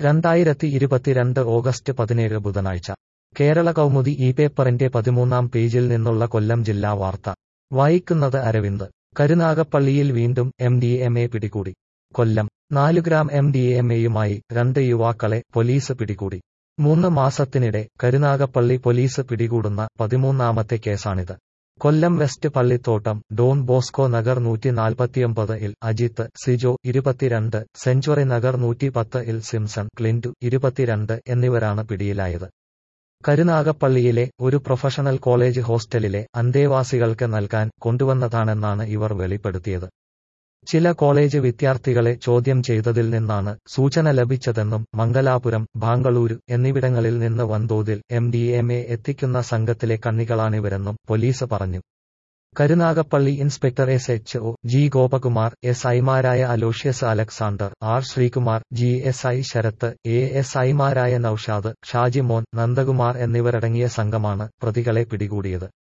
രണ്ടായിരത്തി ഇരുപത്തിരണ്ട് ഓഗസ്റ്റ് പതിനേഴ് ബുധനാഴ്ച കേരള കൗമുദി ഈ പേപ്പറിന്റെ പതിമൂന്നാം പേജിൽ നിന്നുള്ള കൊല്ലം ജില്ലാ വാർത്ത വായിക്കുന്നത് അരവിന്ദ് കരുനാഗപ്പള്ളിയിൽ വീണ്ടും എം ഡി എം എ പിടികൂടി കൊല്ലം നാലു ഗ്രാം എം ഡി എം എയുമായി രണ്ട് യുവാക്കളെ പോലീസ് പിടികൂടി മൂന്ന് മാസത്തിനിടെ കരുനാഗപ്പള്ളി പോലീസ് പിടികൂടുന്ന പതിമൂന്നാമത്തെ കേസാണിത് Kollam west Pallithottam Don Bosco Nagar നൂറ്റി നാൽപ്പത്തിയൊമ്പത് ഇൽ അജിത്ത് സിജോ ഇരുപത്തിരണ്ട് സെഞ്ചുറി നഗർ നൂറ്റി പത്ത് ഇൽ സിംസൺ ക്ലിൻറ്റു ഇരുപത്തിരണ്ട് എന്നിവരാണ് പിടിയിലായത് കരുനാഗപ്പള്ളിയിലെ ഒരു പ്രൊഫഷണൽ കോളേജ് ഹോസ്റ്റലിലെ അന്തേവാസികൾക്ക് നൽകാൻ കൊണ്ടുവന്നതാണെന്നാണ് ഇവർ വെളിപ്പെടുത്തിയത് ചില കോളേജ് വിദ്യാർത്ഥികളെ ചോദ്യം ചെയ്തതിൽ നിന്നാണ് സൂചന ലഭിച്ചതെന്നും മംഗലാപുരം ബാംഗ്ലൂരു എന്നിവിടങ്ങളിൽ നിന്ന് വൻതോതിൽ എം ഡി എം എ എത്തിക്കുന്ന സംഘത്തിലെ കണ്ണികളാണിവരെന്നും പോലീസ് പറഞ്ഞു Karunagappally inspector S H O G Gopakumar S ഐമാരായ Aloysius Alexander R Sreekumar G S I Sarath A S ഐമാരായ നൌഷാദ് ഷാജിമോൻ നന്ദകുമാർ എന്നിവരടങ്ങിയ സംഘമാണ് പ്രതികളെ പിടികൂടിയത്